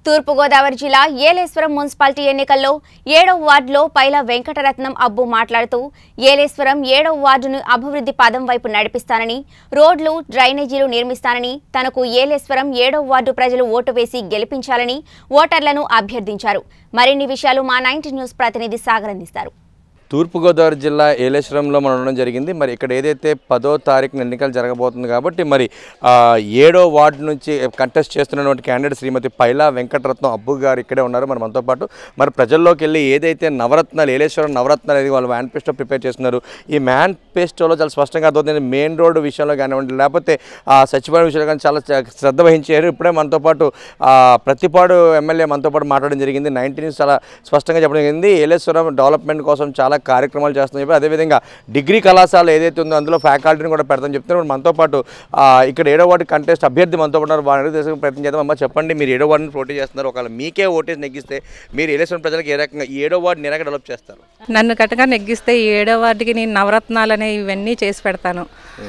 తూర్పుగోదావరి జిల్లా ఏలేశ్వరం మున్సిపాలిటీ ఎన్నికల్లో ఏడవ వార్డులో పైల వెంకటరత్నం అబ్బు మాట్లాడుతూ ఏలేశ్వరం ఏడవ వార్డును అభివృద్ధి పదం వైపు నడిపిస్తానని రోడ్లు డ్రైనేజీలు నిర్మిస్తానని తనకు ఏలేశ్వరం ఏడవ వార్డు ప్రజలు ఓటు వేసి గెలిపించాలని ఓటర్లను అభ్యర్థించారు మరిన్ని విషయాలు మా నైన్టీ న్యూస్ ప్రతినిధి సాగర్ అందిస్తారు తూర్పుగోదావరి జిల్లా ఏలేశ్వరంలో మనం ఉండడం జరిగింది మరి ఇక్కడ ఏదైతే పదో తారీఖున ఎన్నికలు జరగబోతుంది కాబట్టి మరి ఆ, ఏడో వార్డు నుంచి కంటెస్ట్ చేస్తున్నటువంటి క్యాండిడేట్ శ్రీమతి పైలా వెంకటరత్నం అబ్బు గారు ఇక్కడే ఉన్నారు మరి మనతో పాటు మరి ప్రజల్లోకి వెళ్ళి ఏదైతే నవరత్నాలు ఏలేశ్వరం నవరత్నాలు అనేది వాళ్ళు మేనిఫెస్టో ప్రిపేర్ చేస్తున్నారు ఈ మేనిఫెస్టోలో చాలా స్పష్టంగా అర్థమవుతుంది మెయిన్ రోడ్డు విషయంలో కానివ్వండి లేకపోతే ఆ సచివాలయం విషయంలో కానీ చాలా చ- శ్రద్ధ వహించారు ఇప్పుడే మనతో పాటు ఆ, ప్రతిపాడు ఎమ్మెల్యే మనతో పాటు మాట్లాడడం జరిగింది నైన్టీ న్యూస్ చాలా స్పష్టంగా చెప్పడం జరిగింది ఏలేశ్వరం డెవలప్మెంట్ కోసం చాలా కార్యక్రమాలు చేస్తామని చెప్పి అదేవిధంగా డిగ్రీ కళాశాల ఏదైతే ఉందో అందులో ఫ్యాకల్టీని కూడా పెడతామని చెప్తున్నారు మరి మనతో పాటు ఆ, ఇక్కడ ఏడో వార్డు కంటెస్ట్ అభ్యర్థి మనతో పాటు ఉన్నారు. వారిని అడిగి తెలుసుకునే ప్రయత్నం చేద్దాం అమ్మ చెప్పండి మీరు ఏడో వార్డుని పోటీ చేస్తున్నారు ఒకవేళ మీకే ఓటేసి నెగ్గిస్తే మీరు ఏలేశ్వరం ప్రజలకు ఏ రకంగా ఈ ఏడో వార్డుని ఏ రకంగా డెవలప్ చేస్తారు నన్ను కట్టగా నెగ్గిస్తే ఈ ఏడో వార్డుకి నేను నవరత్నాలు అనేవి ఇవన్నీ చేసి పెడతాను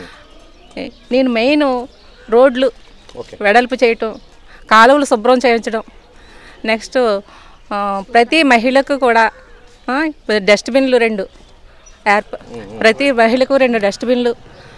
ఏ- నేను మెయిన్ రోడ్లు వెడల్పు చేయటం కాలువలు శుభ్రం చేయించడం నెక్స్ట్ ఆ, ప్రతి మహిళకు కూడా ఆ, డస్ట్బిన్లు రెండు ఏర్ప ప్రతి మహిళకు రెండు డస్ట్బిన్లు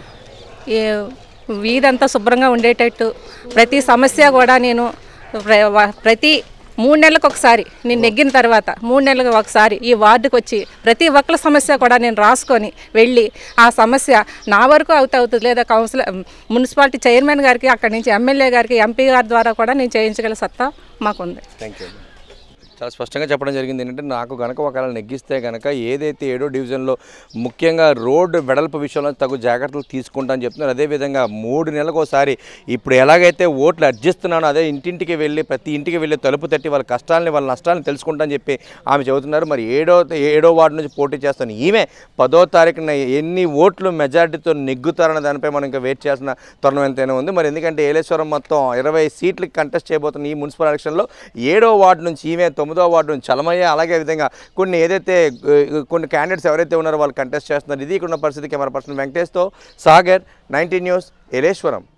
ఈ వీధంతా శుభ్రంగా ఉండేటట్టు ప్రతి సమస్య కూడా నేను ప్ర- వ- ప్రతి మూడు నెలలకు ఒకసారి నేను నెగ్గిన తర్వాత మూడు నెలలకు ఒకసారి ఈ వార్డుకు వచ్చి ప్రతి ఒక్కరి సమస్య కూడా నేను రాసుకొని వెళ్ళి ఆ సమస్య నా వరకు అవుతా అవుతుంది లేదా కౌన్సిలర్ మున్సిపాలిటీ చైర్మన్ గారికి అక్కడి నుంచి ఎమ్మెల్యే గారికి ఎంపీ గారి ద్వారా కూడా నేను చేయించగల సత్తా మాకుంది థ్యాంక్ యూ చాలా స్పష్టంగా చెప్పడం జరిగింది ఏంటంటే నాకు గనక ఒకవేళ నెగ్గిస్తే గనక ఏదైతే ఏడో డివిజన్లో ముఖ్యంగా రోడ్డు వెడల్పు విషయంలో తగు జాగ్రత్తలు తీసుకుంటా అని చెప్తున్నారు అదేవిధంగా మూడు నెలలకు ఒకసారి ఇప్పుడు ఎలాగైతే ఓట్లు అర్జిస్తున్నానో అదే ఇంటింటికి వెళ్ళి ప్రతి ఇంటికి వెళ్ళి తలుపు తట్టి వాళ్ళ కష్టాలని వాళ్ళ నష్టాలను తెలుసుకుంటా అని చెప్పి ఆమె చెబుతున్నారు మరి ఏడో ఏడో వార్డు నుంచి పోటీ చేస్తాను ఈమె పదో తారీఖున ఎన్ని ఓట్లు మెజార్టీతో నెగ్గుతారన్న దానిపై మనం ఇంకా వెయిట్ చేయాల్సిన తరుణం ఎంతైనా ఉంది మరి ఎందుకంటే ఏలేశ్వరం మొత్తం ఇరవై సీట్లకి కంటెస్ట్ చేయబోతున్న ఈ మున్సిపల్ ఎలక్షన్లో ఏడో వార్డు నుంచి ఈమె తొమ్మిదో వార్డు నుంచి చలమయ్య అలాగే విధంగా కొన్ని ఏదైతే ఆ, కొన్ని క్యాండిడేట్స్ ఎవరైతే ఉన్నారో వాళ్ళు కంటెస్ట్ చేస్తున్నారు ఇది ఇక్కడ ఉన్న పరిస్థితి కెమెరా పర్సన్ వెంకటేష్తో సాగర్ నైన్టీ న్యూస్ ఏలేశ్వరం